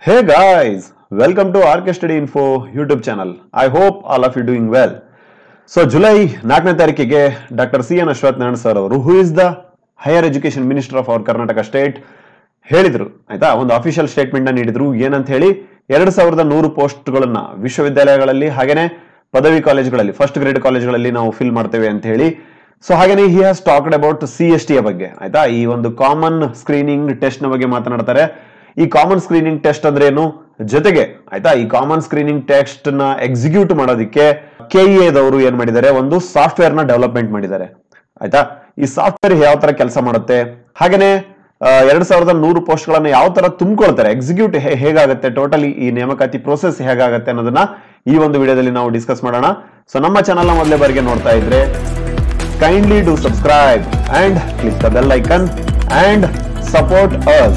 Hey guys, welcome to RK Study Info YouTube channel. I hope all of you doing well. So July ನಾಲ್ಕನೇ ತಾರೀಕಿಗೆ doctor C N Ashwath Narayan sir ಅವರು who is the higher education minister of our Karnataka state ಹೇಳಿದ್ರು ಆಯ್ತಾ ಒಂದು official statement ನ ನೀಡಿದ್ರು ಏನಂತ ಹೇಳಿ ಎರಡ್ ಸಾವಿರದ ನೂರು ಪೋಸ್ಟ್ಗಳನ್ನ ವಿಶ್ವವಿದ್ಯಾಲಯಗಳಲ್ಲಿ ಹಾಗೇನೆ ಪದವಿ ಕಾಲೇಜುಗಳಲ್ಲಿ ಫಸ್ಟ್ ಗ್ರೇಡ್ ಕಾಲೇಜುಗಳಲ್ಲಿ ನಾವು ಫಿಲ್ ಮಾಡ್ತೇವೆ ಅಂತ ಹೇಳಿ ಸೊ ಹಾಗೇನೆ he has talked about C S ಟಿಯ ಬಗ್ಗೆ ಆಯ್ತಾ ಈ ಒಂದು ಕಾಮನ್ ಸ್ಕ್ರೀನಿಂಗ್ ಟೆಸ್ಟ್ ನ ಬಗ್ಗೆ ಮಾತನಾಡ್ತಾರೆ ಈ ಕಾಮನ್ ಸ್ಕ್ರೀನಿಂಗ್ ಟೆಸ್ಟ್ ಅಂದ್ರೆ ಏನು ಜೊತೆಗೆ ಆಯ್ತಾ ಈ ಕಾಮನ್ ಸ್ಕ್ರೀನಿಂಗ್ ಟೆಸ್ಟ್ ನ ಎಕ್ಸಿಕ್ಯೂಟ್ ಮಾಡೋದಕ್ಕೆ ಕೆಇಎದವರು ಏನ್ ಮಾಡಿದ್ದಾರೆ ಒಂದು ಸಾಫ್ಟ್ವೇರ್ ನ ಡೆವಲಪ್ಮೆಂಟ್ ಮಾಡಿದ್ದಾರೆ ಆಯ್ತಾ ಈ ಸಾಫ್ಟ್ವೇರ್ ಯಾವ ತರ ಕೆಲಸ ಮಾಡುತ್ತೆ ಹಾಗೇನೆ ಆ, ಎರಡ್ ಸಾವಿರದ ನೂರು ಪೋಸ್ಟ್ ಗಳನ್ನ ಯಾವ ತರ ತುಂಬಿಕೊಳ್ತಾರೆ ಎಕ್ಸಿಕ್ಯೂಟ್ ಹೇಗಾಗುತ್ತೆ ಟೋಟಲಿ ಈ ನೇಮಕಾತಿ ಪ್ರೋಸೆಸ್ ಹೇಗಾಗುತ್ತೆ ಅನ್ನೋದನ್ನ ಈ ಒಂದು ವಿಡಿಯೋದಲ್ಲಿ ನಾವು ಡಿಸ್ಕಸ್ ಮಾಡೋಣ ಸೊ ನಮ್ಮ ಚಾನಲ್ ನ ಮೊದಲೇ ಬಾರಿಗೆ ನೋಡ್ತಾ ಇದ್ರೆ kindly do subscribe and click the bell icon and support us.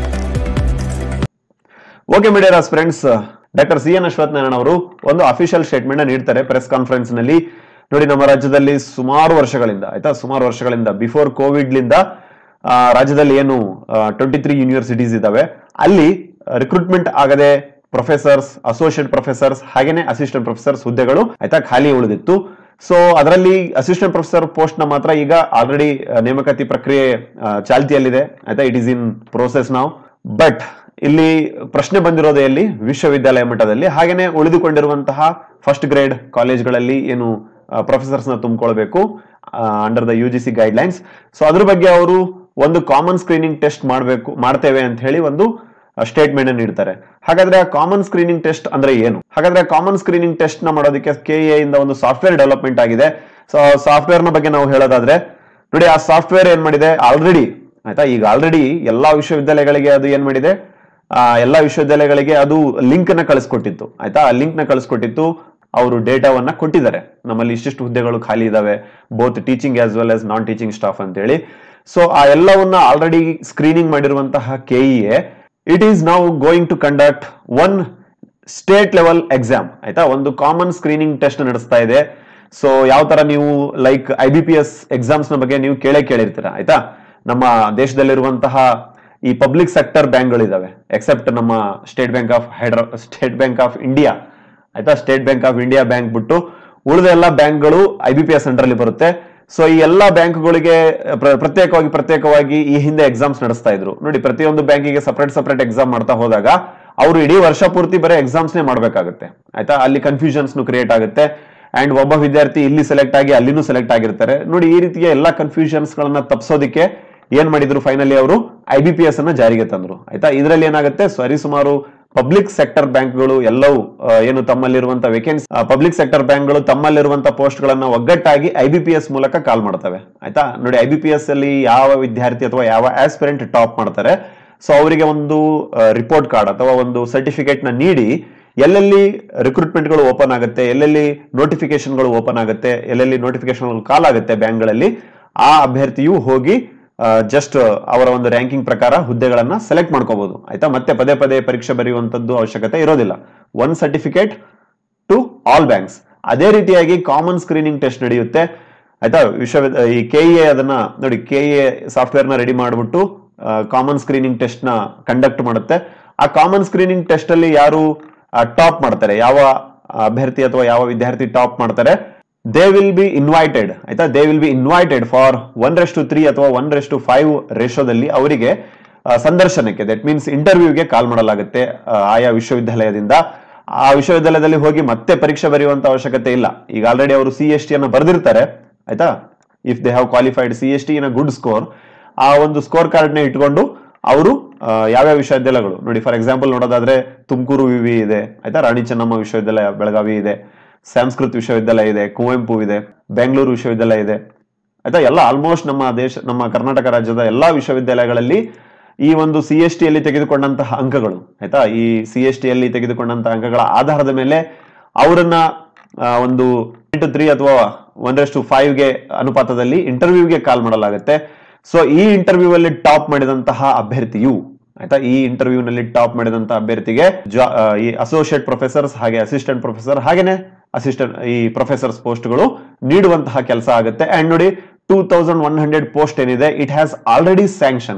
Okay ಮೀಡಿಯರಾಸ್ friends doctor C N Ashwath Narayana ಅವರು ಒಂದು ಅಫಿಷಿಯಲ್ ಸ್ಟೇಟ್ಮೆಂಟ್ ನ ನೀಡ್ತಾರೆ ಪ್ರೆಸ್ ಕಾನ್ಫರೆನ್ಸ್ ನಲ್ಲಿ ನೋಡಿ ನಮ್ಮ ರಾಜ್ಯದಲ್ಲಿ ಸುಮಾರು ವರ್ಷಗಳಿಂದ ಆಯ್ತಾ ಸುಮಾರು ವರ್ಷಗಳಿಂದ ಬಿಫೋರ್ ಕೋವಿಡ್ ಲಿಂದ ಆ, ರಾಜ್ಯದಲ್ಲಿ ಏನು ಟ್ವೆಂಟಿ ತ್ರೀ ಯೂನಿವರ್ಸಿಟೀಸ್ ಇದಾವೆ ಅಲ್ಲಿ ರಿಕ್ರೂಟ್ಮೆಂಟ್ ಆಗದೆ ಪ್ರೊಫೆಸರ್ಸ್ ಅಸೋಸಿಯೇಟ್ ಪ್ರೊಫೆಸರ್ಸ್ ಹಾಗೇನೆ ಅಸಿಸ್ಟೆಂಟ್ ಪ್ರೊಫೆಸರ್ಸ್ ಹುದ್ದೆಗಳು ಆಯ್ತಾ ಖಾಲಿ ಉಳಿದಿತ್ತು ಸೊ ಅದರಲ್ಲಿ ಅಸಿಸ್ಟೆಂಟ್ ಪ್ರೊಫೆಸರ್ ಪೋಸ್ಟ್ ನ ಮಾತ್ರ ಈಗ ಆಲ್ರೆಡಿ ನೇಮಕಾತಿ ಪ್ರಕ್ರಿಯೆ ಆ, ಚಾಲ್ತಿಯಲ್ಲಿದೆ ಆಯ್ತಾ ಇಟ್ ಈಸ್ ಇನ್ ಪ್ರೋಸೆಸ್ ನಾವು ಬಟ್ ಇಲ್ಲಿ ಪ್ರಶ್ನೆ ಬಂದಿರೋದು ಎಲ್ಲಿ ವಿಶ್ವವಿದ್ಯಾಲಯ ಮಟ್ಟದಲ್ಲಿ ಹಾಗೇನೆ ಉಳಿದುಕೊಂಡಿರುವಂತಹ ಫಸ್ಟ್ ಗ್ರೇಡ್ ಕಾಲೇಜ್ಗಳಲ್ಲಿ ಏನು ಪ್ರೊಫೆಸರ್ಸ್ ನ ತುಂಬಿಕೊಳ್ಬೇಕು under the U G C guidelines so ಅದ್ರ ಬಗ್ಗೆ ಅವರು ಒಂದು ಕಾಮನ್ ಸ್ಕ್ರೀನಿಂಗ್ ಟೆಸ್ಟ್ ಮಾಡಬೇಕು ಮಾಡ್ತೇವೆ ಅಂತ ಹೇಳಿ ಒಂದು ಸ್ಟೇಟ್ಮೆಂಟ್ ಅನ್ನು ನೀಡ್ತಾರೆ ಹಾಗಾದ್ರೆ ಆ ಕಾಮನ್ ಸ್ಕ್ರೀನಿಂಗ್ ಟೆಸ್ಟ್ ಅಂದ್ರೆ ಏನು ಹಾಗಾದ್ರೆ ಕಾಮನ್ ಸ್ಕ್ರೀನಿಂಗ್ ಟೆಸ್ಟ್ ನ ಮಾಡೋದಕ್ಕೆ ಕೆ ಇಂದ ಒಂದು ಸಾಫ್ಟ್ವೇರ್ ಡೆವಲಪ್ಮೆಂಟ್ ಆಗಿದೆ ಸೊ ಸಾಫ್ಟ್ವೇರ್ ನ ಬಗ್ಗೆ ನಾವು ಹೇಳೋದಾದ್ರೆ ನೋಡಿ ಆ ಸಾಫ್ಟ್ವೇರ್ ಏನ್ ಮಾಡಿದೆ ಆಲ್ರೆಡಿ ಆಯ್ತಾ ಈಗ ಆಲ್ರೆಡಿ ಎಲ್ಲಾ ವಿಶ್ವವಿದ್ಯಾಲಯಗಳಿಗೆ ಅದು ಏನ್ ಮಾಡಿದೆ ಆ ಎಲ್ಲಾ ವಿಶ್ವವಿದ್ಯಾಲಯಗಳಿಗೆ ಅದು ಲಿಂಕ್ ನ ಕಳಿಸ್ಕೊಟ್ಟಿತ್ತು ಆಯ್ತಾ ಆ ಲಿಂಕ್ ನ ಕಳಿಸ್ಕೊಟ್ಟಿತ್ತು ಅವರು ಡೇಟಾವನ್ನ ಕೊಟ್ಟಿದ್ದಾರೆ ನಮ್ಮಲ್ಲಿ ಇಷ್ಟಿಷ್ಟು ಹುದ್ದೆಗಳು ಖಾಲಿ ಇದಾವೆ both teaching as well as non teaching staff ಅಂತೇಳಿ ಸೊ ಆ ಎಲ್ಲವನ್ನ ಆಲ್ರೆಡಿ ಸ್ಕ್ರೀನಿಂಗ್ ಮಾಡಿರುವಂತಹ ಕೆಇಎ ಇಟ್ ಈಸ್ ನಾವು going to conduct one state level exam ಆಯ್ತಾ ಒಂದು ಕಾಮನ್ ಸ್ಕ್ರೀನಿಂಗ್ ಟೆಸ್ಟ್ ನಡೆಸ್ತಾ ಇದೆ ಸೊ ಯಾವ ತರ ನೀವು like I B P S exams ನ ಬಗ್ಗೆ ನೀವು ಕೇಳೇ ಕೇಳಿರ್ತೀರ ಆಯ್ತಾ ನಮ್ಮ ದೇಶದಲ್ಲಿರುವಂತಹ ಈ ಪಬ್ಲಿಕ್ ಸೆಕ್ಟರ್ ಬ್ಯಾಂಕ್ಗಳಿದಾವೆ ಎಕ್ಸೆಪ್ಟ್ ನಮ್ಮ state bank of Hyderabad state bank of India ಆಯ್ತಾ state bank of India bank ಬಿಟ್ಟು ಉಳಿದ ಎಲ್ಲ ಬ್ಯಾಂಕ್ಗಳು I B P S under ಅಲ್ಲಿ ಬರುತ್ತೆ ಸೊ ಈ ಎಲ್ಲಾ ಬ್ಯಾಂಕ್ಗಳಿಗೆ ಪ್ರ- ಪ್ರತ್ಯೇಕವಾಗಿ ಪ್ರತ್ಯೇಕವಾಗಿ ಈ ಹಿಂದೆ ಎಕ್ಸಾಮ್ಸ್ ನಡೆಸ್ತಾ ಇದ್ರು ನೋಡಿ ಪ್ರತಿಯೊಂದು ಬ್ಯಾಂಕಿಗೆ ಸಪರೇಟ್ ಸಪರೇಟ್ ಎಕ್ಸಾಮ್ ಮಾಡ್ತಾ ಹೋದಾಗ ಅವರು ಇಡೀ ವರ್ಷ ಪೂರ್ತಿ ಬರೀ ಎಕ್ಸಾಮ್ಸ್ ನೇ ಮಾಡ್ಬೇಕಾಗುತ್ತೆ ಆಯ್ತಾ ಅಲ್ಲಿ ಕನ್ಫ್ಯೂಷನ್ಸ್ ಕ್ರಿಯೇಟ್ ಆಗುತ್ತೆ ಅಂಡ್ ಒಬ್ಬ ವಿದ್ಯಾರ್ಥಿ ಇಲ್ಲಿ ಸೆಲೆಕ್ಟ್ ಆಗಿ ಅಲ್ಲಿನೂ ಸೆಲೆಕ್ಟ್ ಆಗಿರ್ತಾರೆ ನೋಡಿ ಈ ರೀತಿಯ ಎಲ್ಲಾ ಕನ್ಫ್ಯೂಷನ್ಸ್ ಗಳನ್ನ ತಪ್ಪಿಸೋದಕ್ಕೆ ಏನ್ ಮಾಡಿದ್ರು ಫೈನಲಿ ಅವರು ಐ ಬಿ ಪಿ ಎಸ್ ಅನ್ನ ಜಾರಿಗೆ ತಂದ್ರು ಆಯ್ತಾ ಇದರಲ್ಲಿ ಏನಾಗುತ್ತೆ ಸರಿ ಸುಮಾರು ಪಬ್ಲಿಕ್ ಸೆಕ್ಟರ್ ಬ್ಯಾಂಕ್ಗಳು ಎಲ್ಲವೂ ಆ, ಏನು ತಮ್ಮಲ್ಲಿರುವಂತ ವೇಕೆನ್ಸಿ ಪಬ್ಲಿಕ್ ಸೆಕ್ಟರ್ ಬ್ಯಾಂಕ್ಗಳು ತಮ್ಮಲ್ಲಿರುವಂತ ಪೋಸ್ಟ್ ಗಳನ್ನ ಒಗ್ಗಟ್ಟಾಗಿ ಐ ಬಿ ಪಿ ಎಸ್ ಮೂಲಕ ಕಾಲ್ ಮಾಡ್ತವೆ ಆಯ್ತಾ ನೋಡಿ ಐ ಬಿ ಪಿ ಎಸ್ ಅಲ್ಲಿ ಯಾವ ವಿದ್ಯಾರ್ಥಿ ಅಥವಾ ಯಾವ ಆಸ್ಪಿರೆಂಟ್ ಟಾಪ್ ಮಾಡ್ತಾರೆ ಸೊ ಅವರಿಗೆ ಒಂದು ರಿಪೋರ್ಟ್ ಕಾರ್ಡ್ ಅಥವಾ ಒಂದು ಸರ್ಟಿಫಿಕೇಟ್ ನ ನೀಡಿ ಎಲ್ಲೆಲ್ಲಿ ರಿಕ್ರೂಟ್ಮೆಂಟ್ ಗಳು ಓಪನ್ ಆಗುತ್ತೆ ಎಲ್ಲೆಲ್ಲಿ ನೋಟಿಫಿಕೇಶನ್ ಗಳು ಓಪನ್ ಆಗುತ್ತೆ ಎಲ್ಲೆಲ್ಲಿ ನೋಟಿಫಿಕೇಶನ್ ಕಾಲ್ ಆಗುತ್ತೆ ಬ್ಯಾಂಕ್ಗಳಲ್ಲಿ ಆ ಅಭ್ಯರ್ಥಿಯು ಹೋಗಿ ಜಸ್ಟ್ ಅವರ ಒಂದು ರ್ಯಾಂಕಿಂಗ್ ಪ್ರಕಾರ ಹುದ್ದೆಗಳನ್ನ ಸೆಲೆಕ್ಟ್ ಮಾಡ್ಕೋಬಹುದು ಆಯ್ತಾ ಮತ್ತೆ ಪದೇ ಪದೇ ಪರೀಕ್ಷೆ ಬರೆಯುವಂತದ್ದು ಅವಶ್ಯಕತೆ ಇರೋದಿಲ್ಲ one certificate to all banks ಅದೇ ರೀತಿಯಾಗಿ ಕಾಮನ್ ಸ್ಕ್ರೀನಿಂಗ್ ಟೆಸ್ಟ್ ನಡೆಯುತ್ತೆ ಆಯ್ತಾ ವಿಶ್ವ ಈ ಕೆಇಎ ಅದನ್ನ ನೋಡಿ ಕೆಇಎ ಸಾಫ್ಟ್ವೇರ್ ನ ರೆಡಿ ಮಾಡಿಬಿಟ್ಟು ಕಾಮನ್ ಸ್ಕ್ರೀನಿಂಗ್ ಟೆಸ್ಟ್ ನ ಕಂಡಕ್ಟ್ ಮಾಡುತ್ತೆ ಆ ಕಾಮನ್ ಸ್ಕ್ರೀನಿಂಗ್ ಟೆಸ್ಟ್ ಅಲ್ಲಿ ಯಾರು ಟಾಪ್ ಮಾಡ್ತಾರೆ ಯಾವ ಅಭ್ಯರ್ಥಿ ಅಥವಾ ಯಾವ ವಿದ್ಯಾರ್ಥಿ ಟಾಪ್ ಮಾಡ್ತಾರೆ ದೇ ವಿಲ್ ಬಿ ಇನ್ವೈಟೆಡ್ ಆಯ್ತಾ they will be invited for one is to three ಅಥವಾ ಒನ್ ರೆಸ್ ಟು ಫೈವ್ ರೇಷೋದಲ್ಲಿ ಅವರಿಗೆ ಆ, ಸಂದರ್ಶನಕ್ಕೆ ದಟ್ ಮೀನ್ಸ್ ಇಂಟರ್ವ್ಯೂಗೆ ಕಾಲ್ ಮಾಡಲಾಗುತ್ತೆ ಆ, ಆಯಾ ವಿಶ್ವವಿದ್ಯಾಲಯದಿಂದ ಆ ವಿಶ್ವವಿದ್ಯಾಲಯದಲ್ಲಿ ಹೋಗಿ ಮತ್ತೆ ಪರೀಕ್ಷೆ ಬರೆಯುವಂತ ಅವಶ್ಯಕತೆ ಇಲ್ಲ ಈಗ ಆಲ್ರೆಡಿ ಅವರು ಸಿ ಎಸ್ ಟಿ ಅನ್ನು ಬರೆದಿರ್ತಾರೆ ಆಯ್ತಾ if they have qualified C S T in a good score ಆ ಒಂದು ಸ್ಕೋರ್ ಕಾರ್ಡ್ ನ ಇಟ್ಕೊಂಡು ಅವರು ಯಾವ್ಯಾವ ವಿಶ್ವವಿದ್ಯಾಲಯಗಳು ನೋಡಿ ಫಾರ್ ಎಕ್ಸಾಂಪಲ್ ನೋಡೋದಾದ್ರೆ ತುಮಕೂರು ವಿವಿ ಇದೆ ಆಯ್ತಾ ರಾಣಿ ಚೆನ್ನಮ್ಮ ವಿಶ್ವವಿದ್ಯಾಲಯ ಬೆಳಗಾವಿ ಇದೆ ಸಂಸ್ಕೃತ್ ವಿಶ್ವವಿದ್ಯಾಲಯ ಇದೆ ಕುವೆಂಪು ಇದೆ ಬೆಂಗಳೂರು ವಿಶ್ವವಿದ್ಯಾಲಯ ಇದೆ ಆಯ್ತಾ ಎಲ್ಲ ಆಲ್ಮೋಸ್ಟ್ ನಮ್ಮ ದೇಶ ನಮ್ಮ ಕರ್ನಾಟಕ ರಾಜ್ಯದ ಎಲ್ಲಾ ವಿಶ್ವವಿದ್ಯಾಲಯಗಳಲ್ಲಿ ಈ ಒಂದು ಸಿ ಎಸ್ ಟಿ ಯಲ್ಲಿ ತೆಗೆದುಕೊಂಡಂತಹ ಅಂಕಗಳು ಆಯ್ತಾ ಈ ಸಿ ಎಸ್ ಟಿ ಯಲ್ಲಿ ತೆಗೆದುಕೊಂಡಂತಹ ಅಂಕಗಳ ಆಧಾರದ ಮೇಲೆ ಅವರನ್ನ ಆ, ಒಂದು ಟು ತ್ರೀ ಅಥವಾ ಒನ್ ರೆಸ್ ಟು ಫೈವ್ಗೆ ಅನುಪಾತದಲ್ಲಿ ಇಂಟರ್ವ್ಯೂಗೆ ಕಾಲ್ ಮಾಡಲಾಗುತ್ತೆ ಸೊ ಈ ಇಂಟರ್ವ್ಯೂ ಅಲ್ಲಿ ಟಾಪ್ ಮಾಡಿದಂತಹ ಅಭ್ಯರ್ಥಿಯು ಆಯ್ತಾ ಈ ಇಂಟರ್ವ್ಯೂ ನಲ್ಲಿ ಟಾಪ್ ಮಾಡಿದಂತಹ ಅಭ್ಯರ್ಥಿಗೆ ಜಾ- ಆ, ಈ ಅಸೋಸಿಯೇಟ್ ಪ್ರೊಫೆಸರ್ಸ್ ಹಾಗೆ ಅಸಿಸ್ಟೆಂಟ್ ಪ್ರೊಫೆಸರ್ ಹಾಗೇನೆ ಅಸಿಸ್ಟೆಂಟ್ ಈ ಪ್ರೊಫೆಸರ್ಸ್ ಪೋಸ್ಟ್ಗಳು ನೀಡುವಂತಹ ಕೆಲಸ ಆಗುತ್ತೆ ಅಂಡ್ ನೋಡಿ two thousand one hundred post ಏನಿದೆ ಇಟ್ ಹ್ಯಾಸ್ ಆಲ್ರೆಡಿ ಸ್ಯಾಂಕ್ಷನ್ಡ್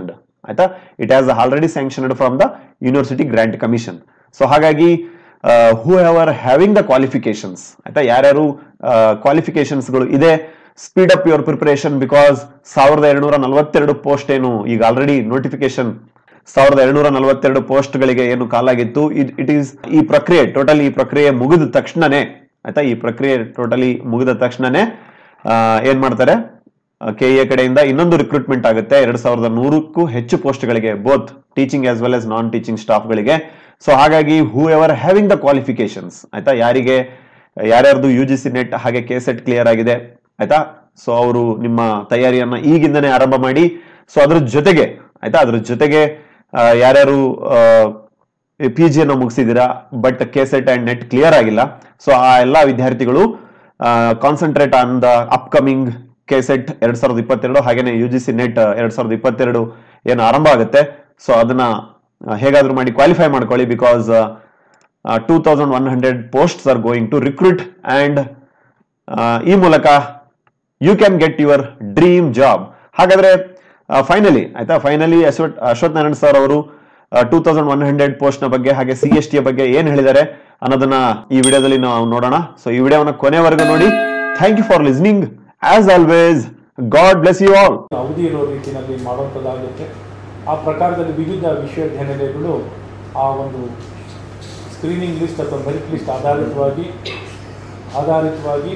ಆಯ್ತಾ it has already sanctioned from the university grant commission so ಹಾಗಾಗಿ whoever having the qualifications ಆಯ್ತಾ ಯಾರ್ಯಾರು ಕ್ವಾಲಿಫಿಕೇಶನ್ಸ್ಗಳು ಇದೆ speed up your preparation because ಸಾವಿರದ ಎರಡ್ನೂರ ನಲವತ್ತೆರಡು ಪೋಸ್ಟ್ ಏನು ಈಗ ಆಲ್ರೆಡಿ ನೋಟಿಫಿಕೇಶನ್ ಸಾವಿರದ ಎರಡ್ನೂರ ನಲವತ್ತೆರಡು ಪೋಸ್ಟ್ ಗಳಿಗೆ ಏನು ಕಾಲಾಗಿತ್ತು ಇಟ್ ಈಸ್ ಈ ಪ್ರಕ್ರಿಯೆ ಟೋಟಲ್ ಈ ಪ್ರಕ್ರಿಯೆ ಮುಗಿದ ತಕ್ಷಣನೇ ಆಯ್ತಾ ಈ ಪ್ರಕ್ರಿಯೆ ಟೋಟಲಿ ಮುಗಿದ ತಕ್ಷಣನೇ ಆ, ಏನ್ ಮಾಡ್ತಾರೆ ಕೆ ಎ ಕಡೆಯಿಂದ ಇನ್ನೊಂದು ರಿಕ್ರೂಟ್ಮೆಂಟ್ ಆಗುತ್ತೆ ಎರಡ್ ಸಾವಿರದ ನೂರಕ್ಕೂ ಹೆಚ್ಚು ಪೋಸ್ಟ್ಗಳಿಗೆ both teaching as well as non teaching ಸ್ಟಾಫ್ಗಳಿಗೆ ಸೊ ಹಾಗಾಗಿ whoever having the qualifications ಆಯ್ತಾ ಯಾರಿಗೆ ಯಾರ್ಯಾರ್ದು ಯು ಜಿ ಸಿ ನೆಟ್ ಹಾಗೆ ಕೆ ಸೆಟ್ ಕ್ಲಿಯರ್ ಆಗಿದೆ ಆಯ್ತಾ ಸೊ ಅವರು ನಿಮ್ಮ ತಯಾರಿಯನ್ನ ಈಗಿಂದನೇ ಆರಂಭ ಮಾಡಿ ಸೊ ಅದ್ರ ಜೊತೆಗೆ ಆಯ್ತಾ ಅದ್ರ ಜೊತೆಗೆ ಆ, ಯಾರ್ಯಾರು ಪಿ ಜಿ ಅನ್ನು ಮುಗಿಸಿದ್ದೀರಾ but K SET and NET clear ಆಗಿಲ್ಲ ಸೊ ಆ ಎಲ್ಲ ವಿದ್ಯಾರ್ಥಿಗಳು concentrate on the upcoming K SET ಎರಡ್ ಸಾವಿರದ ಇಪ್ಪತ್ತೆರಡು ಹಾಗೇನೆ ಯು ಜಿ ಸಿ ನೆಟ್ ಎರಡ್ ಸಾವಿರದ ಇಪ್ಪತ್ತೆರಡು ಏನು ಆರಂಭ ಆಗುತ್ತೆ ಸೊ ಅದನ್ನ ಆ, ಹೇಗಾದ್ರೂ ಮಾಡಿ ಕ್ವಾಲಿಫೈ ಮಾಡ್ಕೊಳ್ಳಿ because two thousand one hundred posts are going to recruit and ಈ ಮೂಲಕ you can get your dream job ಹಾಗಾದ್ರೆ ಫೈನಲಿ ಆಯ್ತಾ ಫೈನಲಿ ಅಶ್ವಥ್ ಅಶ್ವಥ್ ನಾರಾಯಣ್ ಸರ್ ಅವರು two thousand one hundred post ನ ಬಗ್ಗೆ ಹಾಗೆ ಸಿ ಎಸ್ ಟಿ ಬಗ್ಗೆ ಏನ್ ಹೇಳಿದ್ದಾರೆ ಅನ್ನೋದನ್ನ ಈ ವಿಡಿಯೋದಲ್ಲಿ ನಾವು ನೋಡೋಣ ಸೊ ಈ ವಿಡಿಯೋವನ್ನ ಕೊನೆವರೆಗೂ ನೋಡಿ thank you for listening as always God bless you all ಅವಧಿ ಇರೋ ರೀತಿಯಲ್ಲಿ ಮಾಡುವಂಥದ್ದಾಗುತ್ತೆ ಆ ಪ್ರಕಾರದಲ್ಲಿ ವಿವಿಧ ವಿಶ್ವವಿದ್ಯಾನಿಲಯಗಳು ಆ ಒಂದು ಸ್ಕ್ರೀನಿಂಗ್ ಲಿಸ್ಟ್ ಅಥವಾ ಮೆರಿಟ್ ಲಿಸ್ಟ್ ಆಧಾರಿತವಾಗಿ ಆಧಾರಿತವಾಗಿ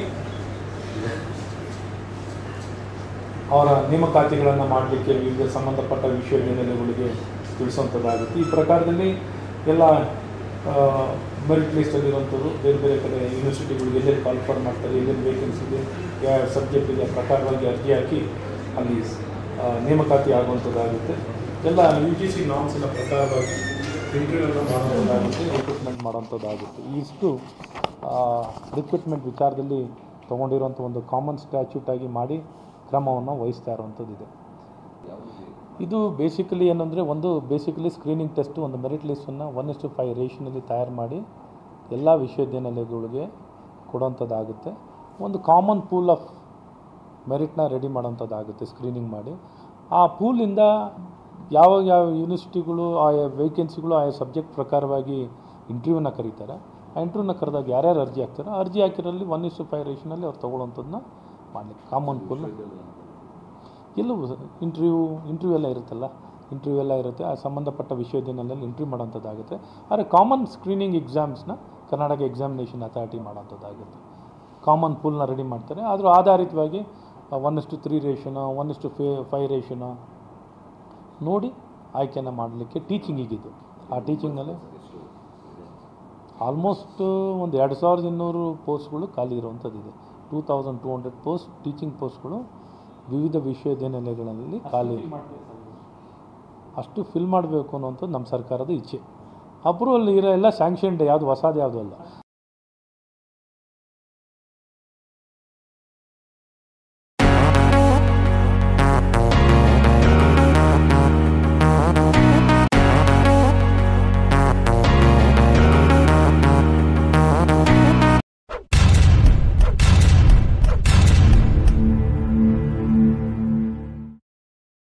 ಅವರ ನೇಮಕಾತಿಗಳನ್ನು ಮಾಡಲಿಕ್ಕೆ ವಿವಿಧ ಸಂಬಂಧಪಟ್ಟ ವಿಶ್ವವಿದ್ಯಾನಿಲಯಗಳಿಗೆ ತಿಳಿಸುವಂಥದ್ದಾಗುತ್ತೆ ಈ ಪ್ರಕಾರದಲ್ಲಿ ಎಲ್ಲ ಮೆರಿಟ್ ಲಿಸ್ಟಲ್ಲಿರುವಂಥದ್ದು ಬೇರೆ ಬೇರೆ ಕಡೆ ಯೂನಿವರ್ಸಿಟಿಗಳಿಗೆ ಎಲ್ಲೆಲ್ಲಿ ಕ್ವಾಲಿಫೈ ಮಾಡ್ತಾರೆ ಎಲ್ಲೆಲ್ಲಿ ವೇಕೆನ್ಸಿ ಇದೆ ಯಾವ ಸಬ್ಜೆಕ್ಟ್ ಇದೆ ಆ ಪ್ರಕಾರವಾಗಿ ಅರ್ಜಿ ಹಾಕಿ ಅಲ್ಲಿ ಆ, ನೇಮಕಾತಿ ಆಗುವಂಥದ್ದಾಗುತ್ತೆ ಎಲ್ಲ ಯು ಜಿ ಸಿ ನಾಮ್ಸಿನ ಪ್ರಕಾರವಾಗಿ ಇಂಟರ್ವ್ಯೂನ ಮಾಡುವಂಥದ್ದಾಗುತ್ತೆ ರಿಕ್ರೂಟ್ಮೆಂಟ್ ಮಾಡುವಂಥದ್ದಾಗುತ್ತೆ ಇಷ್ಟು ರಿಕ್ರೂಟ್ಮೆಂಟ್ ವಿಚಾರದಲ್ಲಿ ತೊಗೊಂಡಿರುವಂಥ ಒಂದು ಕಾಮನ್ ಸ್ಟ್ಯಾಚ್ಯೂಟ್ ಆಗಿ ಮಾಡಿ ಕ್ರಮವನ್ನು ವಹಿಸ್ತಾ ಇರುವಂಥದ್ದಿದೆ ಇದು ಬೇಸಿಕಲಿ ಏನಂದರೆ ಒಂದು ಬೇಸಿಕಲಿ ಸ್ಕ್ರೀನಿಂಗ್ ಟೆಸ್ಟು ಒಂದು ಮೆರಿಟ್ ಲಿಸ್ಟನ್ನು ಒನ್ ಇಸ್ಟು ಫೈವ್ ರೇಷನಲ್ಲಿ ತಯಾರು ಮಾಡಿ ಎಲ್ಲ ವಿಶ್ವವಿದ್ಯಾನಿಲಯಗಳಿಗೆ ಕೊಡುವಂಥದ್ದಾಗುತ್ತೆ ಒಂದು ಕಾಮನ್ ಪೂಲ್ ಆಫ್ ಮೆರಿಟ್ನ ರೆಡಿ ಮಾಡೋಂಥದ್ದಾಗುತ್ತೆ ಸ್ಕ್ರೀನಿಂಗ್ ಮಾಡಿ ಆ ಪೂಲಿಂದ ಯಾವ ಯಾವ ಯೂನಿವರ್ಸಿಟಿಗಳು ಆಯಾ ವೇಕೆನ್ಸಿಗಳು ಆಯಾ ಸಬ್ಜೆಕ್ಟ್ ಪ್ರಕಾರವಾಗಿ ಇಂಟರ್ವ್ಯೂನ ಕರೀತಾರೆ ಆ ಇಂಟರ್ವ್ಯೂನ ಕರೆದಾಗ ಯಾರ್ಯಾರು ಅರ್ಜಿ ಹಾಕ್ತಾರೋ ಅರ್ಜಿ ಹಾಕಿರಲ್ಲಿ ಒನ್ ಇಸ್ಟು ಫೈವ್ ರೇಷನಲ್ಲಿ ಅವ್ರು ತೊಗೊಳ್ಳೋಂಥದ್ದನ್ನ ಮಾಡಲಿಕ್ಕೆ ಕಾಮನ್ ಪೂಲ್ ಎಲ್ಲೂ ಇಂಟರ್ವ್ಯೂ ಇಂಟರ್ವ್ಯೂ ಎಲ್ಲ ಇರುತ್ತಲ್ಲ ಇಂಟರ್ವ್ಯೂ ಎಲ್ಲ ಇರುತ್ತೆ ಆ ಸಂಬಂಧಪಟ್ಟ ವಿಶ್ವವಿದ್ಯಾನಿಲಯದಲ್ಲಿ ಇಂಟರ್ವ್ಯೂ ಮಾಡೋಂಥದ್ದಾಗುತ್ತೆ ಆದರೆ ಕಾಮನ್ ಸ್ಕ್ರೀನಿಂಗ್ ಎಕ್ಸಾಮ್ಸ್ನ ಕರ್ನಾಟಕ ಎಕ್ಸಾಮಿನೇಷನ್ ಅಥಾರಿಟಿ ಮಾಡೋಂಥದ್ದಾಗುತ್ತೆ ಕಾಮನ್ ಪೂಲ್ನ ರೆಡಿ ಮಾಡ್ತಾರೆ ಅದ್ರ ಆಧಾರಿತವಾಗಿ ಒನ್ ಇಸ್ಟು ತ್ರೀ ರೇಷನು ಒನ್ ಇಸ್ಟು ಫೇ ಫೈವ್ ರೇಷನು ನೋಡಿ ಆಯ್ಕೆನ ಮಾಡಲಿಕ್ಕೆ ಟೀಚಿಂಗಿಗಿದ್ದು ಆ ಟೀಚಿಂಗ್ನಲ್ಲಿ ಆಲ್ಮೋಸ್ಟ್ ಒಂದು ಎರಡು ಸಾವಿರದ ಇನ್ನೂರು ಪೋಸ್ಟ್ಗಳು ಖಾಲಿ ಇರುವಂಥದ್ದಿದೆ two thousand two hundred post teaching ಪೋಸ್ಟ್ಗಳು ವಿವಿಧ ವಿಶ್ವವಿದ್ಯಾನಿಲಯಗಳಲ್ಲಿ ಖಾಲಿ ಇದೆ. ಅಷ್ಟು ಫಿಲ್ ಮಾಡಬೇಕು ಅನ್ನೋಂಥದ್ದು ನಮ್ಮ ಸರ್ಕಾರದ ಇಚ್ಛೆ ಅಪ್ರೂವಲ್ ಇರೋ ಎಲ್ಲ ಸ್ಯಾಂಕ್ಷನ್ಡ್ ಯಾವುದು ಹೊಸದು ಯಾವುದು ಅಲ್ಲ